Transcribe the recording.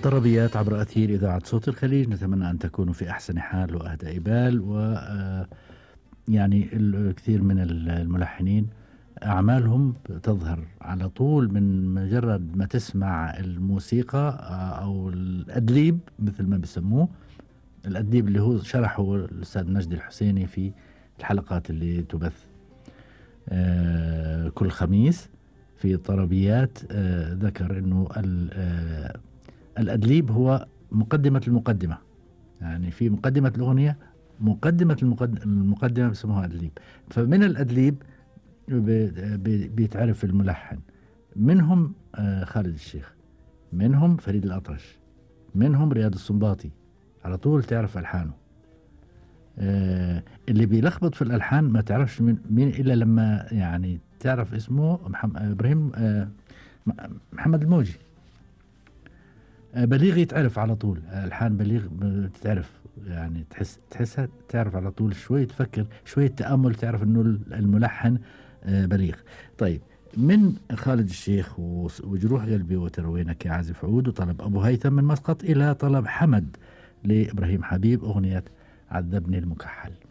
طربيات عبر أثير إذاعة صوت الخليج نتمنى أن تكونوا في أحسن حال وأهدى بال و آه، يعني الكثير من الملحنين أعمالهم تظهر على طول من مجرد ما تسمع الموسيقى آه، أو الأدليب مثل ما بسموه الأدليب اللي هو شرحه الأستاذ نجدي الحسيني في الحلقات اللي تبث آه، كل خميس في طربيات ذكر أنه الأدليب هو مقدمة المقدمة يعني في مقدمة الأغنية مقدمة المقدمة بسموها أدليب فمن الأدليب بيتعرف الملحن منهم آه، خالد الشيخ منهم فريد الأطرش منهم رياض السنباطي على طول تعرف ألحانه آه، اللي بيلخبط في الألحان ما تعرفش مين إلا لما يعني تعرف اسمه إبراهيم آه، محمد الموجي آه، بليغ يتعرف على طول الحان بليغ بتتعرف يعني تحس تحسها تعرف على طول شوي تفكر شوية تأمل تعرف انه الملحن آه، بليغ طيب من خالد الشيخ وجروح قلبي وتروينك يا عازف عود وطلب أبو هيثم من مسقط إلى طلب حمد لإبراهيم حبيب أغنية عذبني المكحل